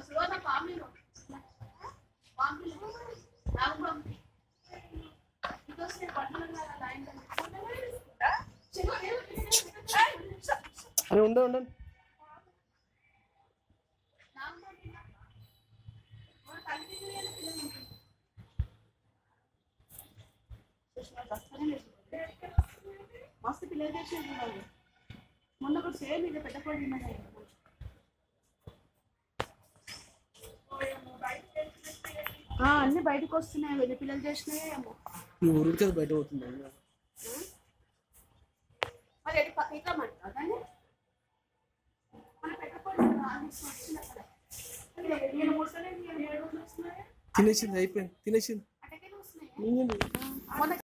సువర్ణ pamphlet pamphlet నాకు పంపి ఇదొస్తే పట్టున లైన్ అని ఉండే ఉండండి నాకు పంపి మన తల్లి పిల్లలు మస్తు పిల్లలు చేసేది వాళ్ళు మొన్న కూడా సేమ్ ఇది పెద్ద కోడి అన్ని బయటకు వస్తున్నాయి వెళ్ళి పిల్లలు చేసినాయి ఏమో ఈ ఊరికి అది బయట పోతుంది మరి ఎటు పక్క ఇట్లా మంటారు కానీ మన పెద్ద కోడి వచ్చింది అక్కడ నేను ముసలి ఏడు వస్తున్నాయి తినేసింది అయిపోయింది తినేసింది అటకే వస్తున్నాయి మింగింది. మొన్న